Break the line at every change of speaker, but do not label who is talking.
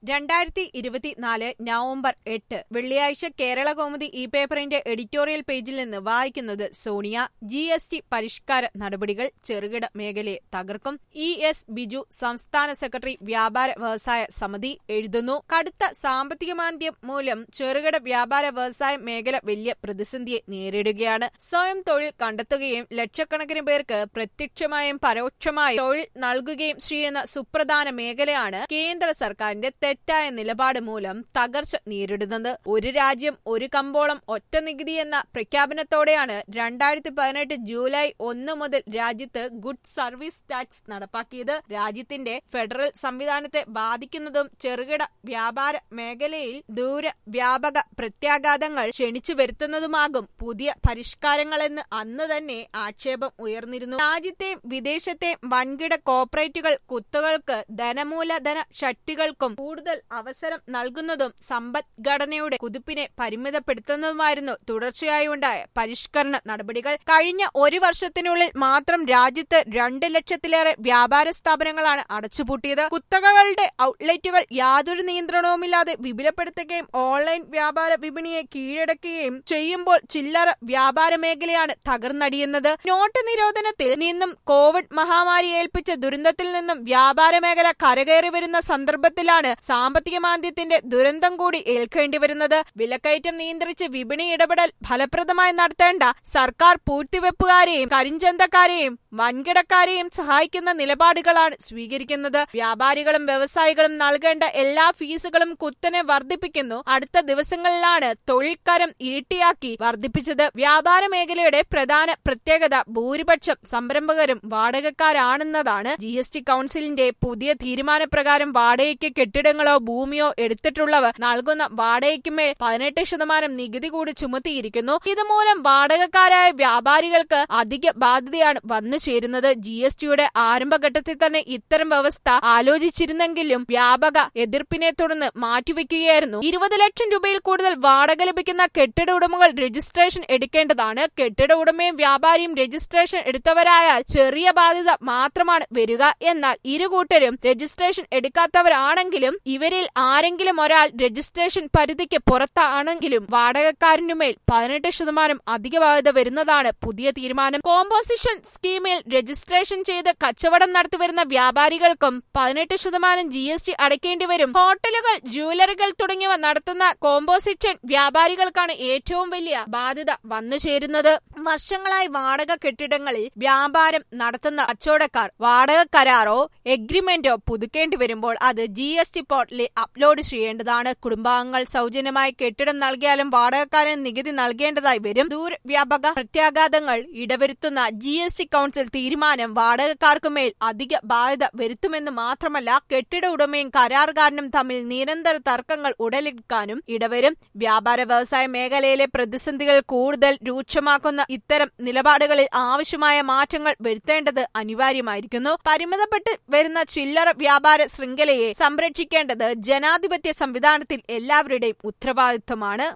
രണ്ടായിരത്തി ഇരുപത്തിനാല് നവംബർ എട്ട് വെള്ളിയാഴ്ച കേരള കൗമുദി ഈ പേപ്പറിന്റെ എഡിറ്റോറിയൽ പേജിൽ നിന്ന് വായിക്കുന്നത് സോണിയ ജി എസ് ടി പരിഷ്കാര നടപടികൾ ചെറുകിട മേഖലയെ തകർക്കും ഇ എസ് ബിജു സംസ്ഥാന സെക്രട്ടറി വ്യാപാര വ്യവസായ സമിതി എഴുതുന്നു കടുത്ത സാമ്പത്തിക മാന്ദ്യം മൂലം ചെറുകിട വ്യാപാര വ്യവസായ മേഖല വലിയ പ്രതിസന്ധിയെ നേരിടുകയാണ് സ്വയം തൊഴിൽ കണ്ടെത്തുകയും ലക്ഷക്കണക്കിന് പേർക്ക് പ്രത്യക്ഷമായും പരോക്ഷമായും തൊഴിൽ നൽകുകയും ചെയ്യുന്ന സുപ്രധാന മേഖലയാണ് കേന്ദ്ര സർക്കാരിന്റെ തെറ്റായ നിലപാട് മൂലം തകർച്ച നേരിടുന്നത് ഒരു രാജ്യം ഒരു കമ്പോളം ഒറ്റ നികുതി എന്ന പ്രഖ്യാപനത്തോടെയാണ് രണ്ടായിരത്തി പതിനെട്ട് ജൂലൈ ഒന്ന് മുതൽ രാജ്യത്ത് ഗുഡ് സർവീസ് ടാക്സ് നടപ്പാക്കിയത് രാജ്യത്തിന്റെ ഫെഡറൽ സംവിധാനത്തെ ബാധിക്കുന്നതും ചെറുകിട വ്യാപാര മേഖലയിൽ ദൂര വ്യാപക പ്രത്യാഘാതങ്ങൾ ക്ഷണിച്ചു വരുത്തുന്നതുമാകും പുതിയ പരിഷ്കാരങ്ങളെന്ന് അന്ന് തന്നെ ആക്ഷേപം ഉയർന്നിരുന്നു രാജ്യത്തെയും വിദേശത്തെയും വൻകിട കോർപ്പറേറ്റുകൾ കുത്തുകൾക്ക് ധനമൂലധന ശക്തികൾക്കും കൂടുതൽ അവസരം നൽകുന്നതും സമ്പദ്ഘടനയുടെ കുതിപ്പിനെ പരിമിതപ്പെടുത്തുന്നതുമായിരുന്നു തുടർച്ചയായി ഉണ്ടായ പരിഷ്കരണ നടപടികൾ കഴിഞ്ഞ ഒരു വർഷത്തിനുള്ളിൽ മാത്രം രാജ്യത്ത് രണ്ട് ലക്ഷത്തിലേറെ വ്യാപാര സ്ഥാപനങ്ങളാണ് അടച്ചുപൂട്ടിയത് കുത്തകകളുടെ ഔട്ട്ലെറ്റുകൾ യാതൊരു നിയന്ത്രണവുമില്ലാതെ വിപുലപ്പെടുത്തുകയും ഓൺലൈൻ വ്യാപാര വിപണിയെ കീഴടക്കുകയും ചെയ്യുമ്പോൾ ചില്ലറ വ്യാപാര മേഖലയാണ് തകർന്നടിയുന്നത് നോട്ട് നിരോധനത്തിൽ നിന്നും കോവിഡ് മഹാമാരി ഏൽപ്പിച്ച ദുരന്തത്തിൽ നിന്നും വ്യാപാര മേഖല കരകയറി വരുന്ന സന്ദർഭത്തിലാണ് സാമ്പത്തിക മാന്ദ്യത്തിന്റെ ദുരന്തം കൂടി ഏൽക്കേണ്ടി വരുന്നത് വിലക്കയറ്റം നിയന്ത്രിച്ച് വിപണി ഇടപെടൽ ഫലപ്രദമായി നടത്തേണ്ട സർക്കാർ പൂഴ്ത്തിവെപ്പുകാരെയും കരിഞ്ചന്തക്കാരെയും വൻകിടക്കാരെയും സഹായിക്കുന്ന നിലപാടുകളാണ് സ്വീകരിക്കുന്നത് വ്യാപാരികളും വ്യവസായികളും നൽകേണ്ട എല്ലാ ഫീസുകളും കുത്തനെ വർദ്ധിപ്പിക്കുന്നു അടുത്ത ദിവസങ്ങളിലാണ് തൊഴിൽക്കരം ഇരട്ടിയാക്കി വർദ്ധിപ്പിച്ചത് വ്യാപാര മേഖലയുടെ പ്രധാന പ്രത്യേകത ഭൂരിപക്ഷം സംരംഭകരും വാടകക്കാരാണെന്നതാണ് ജി എസ് ടി കൌൺസിലിന്റെ പുതിയ തീരുമാനപ്രകാരം വാടകയ്ക്ക് കെട്ടിടങ്ങളോ ഭൂമിയോ എടുത്തിട്ടുള്ളവർ നൽകുന്ന വാടകയ്ക്കുമേൽ പതിനെട്ട് ശതമാനം നികുതി കൂടി ചുമത്തിയിരിക്കുന്നു ഇതുമൂലം വാടകക്കാരായ വ്യാപാരികൾക്ക് അധിക ബാധ്യതയാണ് വന്നു ചേരുന്നത് ജി എസ് ടിയുടെ ആരംഭഘട്ടത്തിൽ തന്നെ ഇത്തരം വ്യവസ്ഥ ആലോചിച്ചിരുന്നെങ്കിലും വ്യാപക എതിർപ്പിനെ തുടർന്ന് മാറ്റിവെക്കുകയായിരുന്നു ഇരുപത് ലക്ഷം രൂപയിൽ കൂടുതൽ വാടക ലഭിക്കുന്ന കെട്ടിട ഉടമകൾ രജിസ്ട്രേഷൻ എടുക്കേണ്ടതാണ് കെട്ടിട ഉടമയും വ്യാപാരിയും രജിസ്ട്രേഷൻ എടുത്തവരായാൽ ചെറിയ ബാധ്യത മാത്രമാണ് വരിക എന്നാൽ ഇരു കൂട്ടരും രജിസ്ട്രേഷൻ എടുക്കാത്തവരാണെങ്കിലും ഇവരിൽ ആരെങ്കിലും ഒരാൾ രജിസ്ട്രേഷൻ പരിധിക്ക് പുറത്താണെങ്കിലും വാടകക്കാരനുമേൽ പതിനെട്ട് ശതമാനം അധിക ബാധ്യത വരുന്നതാണ് പുതിയ തീരുമാനം കോമ്പോസിഷൻ സ്കീമിൽ രജിസ്ട്രേഷൻ ചെയ്ത് കച്ചവടം നടത്തിവരുന്ന വ്യാപാരികൾക്കും പതിനെട്ട് ശതമാനം ജി എസ് ടി അടയ്ക്കേണ്ടി വരും ഹോട്ടലുകൾ ജുവലറികൾ തുടങ്ങിയവ നടത്തുന്ന കോമ്പോസിഷൻ വ്യാപാരികൾക്കാണ് ഏറ്റവും വലിയ ബാധ്യത വന്നു ചേരുന്നത് വർഷങ്ങളായി വാടക കെട്ടിടങ്ങളിൽ വ്യാപാരം നടത്തുന്ന കച്ചവടക്കാർ വാടക കരാറോ എഗ്രിമെന്റോ പുതുക്കേണ്ടി വരുമ്പോൾ അത് ജി എസ് ടി പോർട്ടലിൽ അപ്ലോഡ് ചെയ്യേണ്ടതാണ് കുടുംബാംഗങ്ങൾ സൗജന്യമായി കെട്ടിടം നൽകിയാലും വാടകക്കാരൻ നികുതി നൽകേണ്ടതായി വരും ദൂരവ്യാപക പ്രത്യാഘാതങ്ങൾ ഇടവരുത്തുന്ന ജി എസ് ടി കൌൺസിൽ തീരുമാനം വാടകക്കാർക്കുമേൽ അധിക ബാധ്യത വരുത്തുമെന്ന് മാത്രമല്ല കെട്ടിട ഉടമയും കരാറുകാരനും തമ്മിൽ നിരന്തര തർക്കങ്ങൾ ഉടലെടുക്കാനും ഇടവരും വ്യാപാര വ്യവസായ മേഖലയിലെ പ്രതിസന്ധികൾ കൂടുതൽ രൂക്ഷമാക്കുന്ന ഇത്തരം നിലപാടുകളിൽ ആവശ്യമായ മാറ്റങ്ങൾ വരുത്തേണ്ടത് അനിവാര്യമായിരിക്കുന്നു പരിമിതപ്പെട്ട് വരുന്ന ചില്ലറ വ്യാപാര ശൃംഖലയെ സംരക്ഷിക്കേണ്ടത് ജനാധിപത്യ സംവിധാനത്തിൽ എല്ലാവരുടെയും ഉത്തരവാദിത്വമാണ്